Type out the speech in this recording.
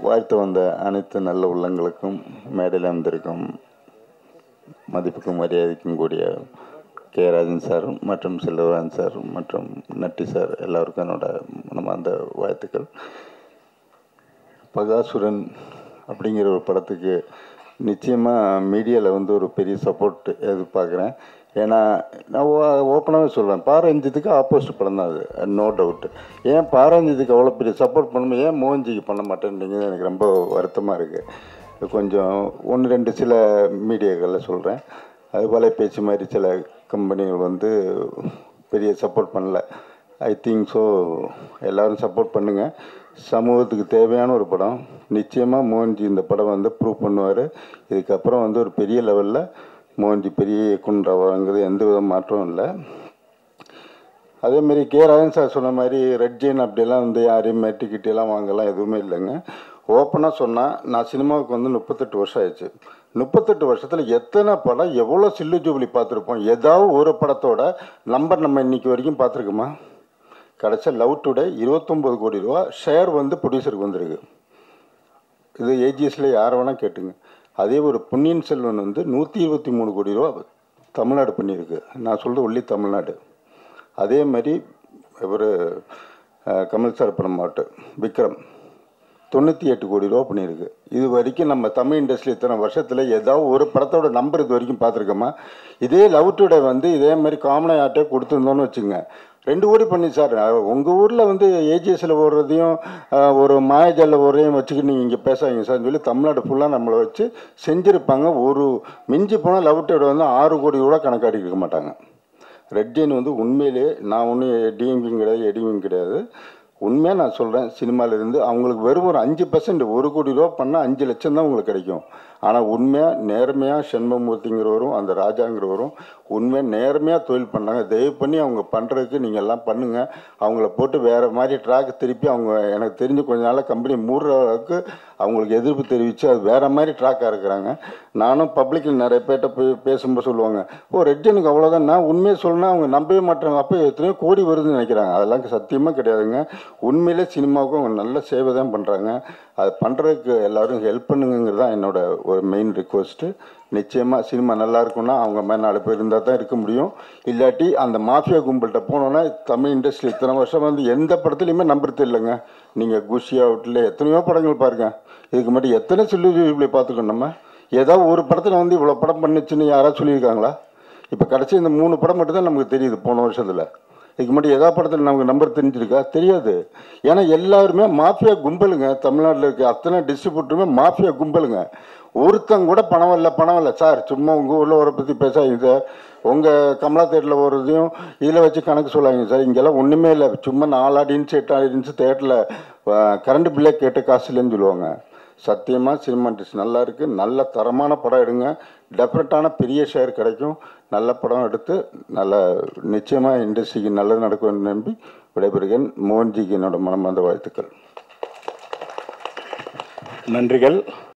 வாழ்த்து வந்த அனைத்து நல்ல உள்ளங்களுக்கும் மேடையில் வந்திருக்கும் மதிப்புக்கும் மரியாதைக்கும் கூடிய கே ராஜன் சார் மற்றும் செல்வராஜன் சார் மற்றும் நட்டி சார் எல்லாருக்கும் என்னோட மனமார்ந்த வாழ்த்துக்கள் பகாசுரன் அப்படிங்கிற ஒரு படத்துக்கு நிச்சயமாக மீடியாவில் வந்து ஒரு பெரிய சப்போர்ட் எதிர்பார்க்குறேன் ஏன்னா நான் ஓப்பனாகவே சொல்கிறேன் பாரஞ்சித்துக்கு ஆப்போசிட் படம் தான் அது நோ டவுட்டு ஏன் பாரஞ்சித்துக்கு அவ்வளோ பெரிய சப்போர்ட் பண்ணணும் ஏன் மோகன்ஜிக்கு பண்ண மாட்டேன்றீங்க எனக்கு ரொம்ப வருத்தமாக இருக்குது கொஞ்சம் ஒன்று ரெண்டு சில மீடியாக்களில் சொல்கிறேன் அதுபோல் பேச்சு மாதிரி சில கம்பெனிகள் வந்து பெரிய சப்போர்ட் பண்ணல ஐ திங்க் ஸோ எல்லோரும் சப்போர்ட் பண்ணுங்கள் சமூகத்துக்கு தேவையான ஒரு படம் நிச்சயமாக மோகன்ஜி இந்த படம் வந்து ப்ரூவ் பண்ணுவார் இதுக்கப்புறம் வந்து ஒரு பெரிய லெவலில் மோகன்ஜி பெரிய இயக்குனராவாங்கிறது எந்த வித மாற்றமும் இல்லை அதேமாரி கே ராஜன் சார் சொன்ன மாதிரி ரெட் ஜெயின் அப்படியெல்லாம் வந்து யாரையும் மெட்டிக்கிட்டெல்லாம் வாங்கலாம் எதுவுமே இல்லைங்க ஓப்பனாக சொன்னால் நான் சினிமாவுக்கு வந்து முப்பத்தெட்டு வருஷம் ஆயிடுச்சு முப்பத்தெட்டு வருஷத்தில் எத்தனை படம் எவ்வளோ சில்லு ஜூபிலி பார்த்துருப்போம் ஏதாவது ஒரு படத்தோட நம்பர் நம்ம இன்னைக்கு வரைக்கும் பார்த்துருக்கோமா கடைசியாக லவ் டுடே இருபத்தொம்போது கோடி ரூபா ஷேர் வந்து ப்ரொடியூசருக்கு வந்திருக்கு இது ஏஜிஎஸ்ல யார் வேணால் கேட்டுங்க அதே ஒரு பொன்னியின் செல்வன் வந்து நூற்றி இருபத்தி மூணு கோடி ரூபா தமிழ்நாடு பண்ணியிருக்கு நான் சொல்கிறது ஒன்லி தமிழ்நாடு அதே மாதிரி இவர் கமல் சார் படம் மாவட்டம் விக்ரம் தொண்ணூற்றி எட்டு கோடி ரூபா பண்ணியிருக்கு இது வரைக்கும் நம்ம தமிழ் இண்டஸ்ட்ரி இத்தனை வருஷத்தில் ஏதாவது ஒரு படத்தோட நம்பர் இது வரைக்கும் பார்த்துருக்கோமா இதே லவ் டுடே வந்து இதே மாதிரி காமனாக யார்ட்டே கொடுத்துருந்தோன்னு வச்சுங்க ரெண்டு கோடி பண்ணி சார் உங்கள் ஊரில் வந்து ஏஜிஎஸ்சில் ஓடுறதையும் அஹ், ஒரு மாயஜாலில் ஓடுறதையும் வச்சுக்கிட்டு நீங்கள் இங்கே பேசாதீங்க சார் சொல்லி தமிழ்நாடு ஃபுல்லாக நம்மளை வச்சு செஞ்சுருப்பாங்க ஒரு மிஞ்சி போனால் லவ் டுடே வந்து ஆறு கோடி கூட கணக்காடி இருக்க மாட்டாங்க ரெட் ஜெயின் வந்து உண்மையிலே நான் ஒன்றும் டிஎம்கிங் கிடையாது எடிவிங் கிடையாது உண்மையாக நான் சொல்கிறேன் சினிமாவிலேருந்து அவங்களுக்கு வெறும் ஒரு அஞ்சு பர்சன்ட் ஒரு கோடி ரூபா பண்ணால் அஞ்சு லட்சம் தான் உங்களுக்கு கிடைக்கும் ஆனால் உண்மையாக நேர்மையாக செண்பமூர்த்திங்கிறவரும் அந்த ராஜாங்கிறவரும் உண்மையாக நேர்மையாக தொழில் பண்ணாங்க தயவு பண்ணி அவங்க பண்ணுறதுக்கு நீங்கள் எல்லாம் பண்ணுங்கள் அவங்கள போட்டு வேறு மாதிரி ட்ராக் திருப்பி அவங்க எனக்கு தெரிஞ்சு கொஞ்ச நாளாக கம்பெனி மூடுற அளவுக்கு அவங்களுக்கு எதிர்ப்பு தெரிவித்து அது வேறு மாதிரி ட்ராக்காக இருக்கிறாங்க நானும் பப்ளிக்கில் நிறைய பேர்கிட்ட போய் பேசும்போது சொல்லுவாங்க ஓ ரெட்ஜனுக்கு அவ்வளோதான் நான் உண்மையை சொல்லணும்னா அவங்க நம்பவே மாட்டாங்க அப்போ எத்தனையோ கோடி வருதுன்னு நினைக்கிறாங்க அதெல்லாம் சத்தியமாக கிடையாதுங்க உண்மையிலே சினிமாவுக்கும் அவங்க நல்ல சேவை தான் பண்ணுறாங்க அது பண்ணுறதுக்கு எல்லோரும் ஹெல்ப் பண்ணுங்கிறது தான் என்னோட ஒரு மெயின் ரிக்வஸ்ட்டு நிச்சயமாக சினிமா நல்லா இருக்கும்னா அவங்க மாதிரி நாலு பேர் இருந்தால் தான் இருக்க முடியும் இல்லாட்டி அந்த மாஃபியா கும்பல்கிட்ட போனோன்னா தமிழ் இண்டஸ்ட்ரி இத்தனை வருஷம் வந்து எந்த படத்துலையுமே நம்புறது இல்லைங்க நீங்கள் குஷி அவுட்டில் எத்தனையோ படங்கள் பாருங்க இதுக்கு மட்டும் எத்தனை சில்லு இப்படி பார்த்துக்கணும் நம்ம ஏதாவது ஒரு படத்தில் வந்து இவ்வளோ படம் பண்ணுச்சுன்னு யாராவது சொல்லியிருக்காங்களா இப்போ கடைசி இந்த மூணு படம் மட்டும் தான் நமக்கு தெரியுது போன வருஷத்தில் இதுக்கு முன்னாடி எதா படத்தில் நமக்கு நம்பர் தெரிஞ்சிருக்கா தெரியாது ஏன்னா எல்லாருமே மாஃபியா கும்பலுங்க தமிழ்நாட்டில் இருக்க அத்தனை டிஸ்ட்ரிபியூட்டருமே மாஃபியா கும்பலுங்க ஒருத்தங்க கூட பணம் இல்லை பணம் இல்லை சார் சும்மா உங்கள் ஊரில் ஒரு பற்றி பேசாதீங்க சார் உங்கள் கமலா தேட்டரில் ஓடுறதையும் இதில் வச்சு கணக்கு சொல்லாதீங்க சார் இங்கெல்லாம் ஒன்றுமே இல்லை சும்மா நாலு ஆடியன்ஸ் எட்டு ஆடியன்ஸ் தேட்டரில் கரண்ட் பில்லே கேட்டு காசு இல்லைன்னு சொல்லுவாங்க சத்தியமாக சினிமா இண்டஸ்ட்ரி நல்லா இருக்குது நல்ல தரமான படம் எடுங்க டெஃபரட்டான பெரிய ஷேர் கிடைக்கும் நல்ல படம் எடுத்து நல்ல நிச்சயமாக இண்டஸ்ட்ரிக்கு நல்லது நடக்கும் நம்பி விடைபெறுகிறேன் மோகன்ஜிக்கு என்னோட மனமார்ந்த வாழ்த்துக்கள் நன்றிகள்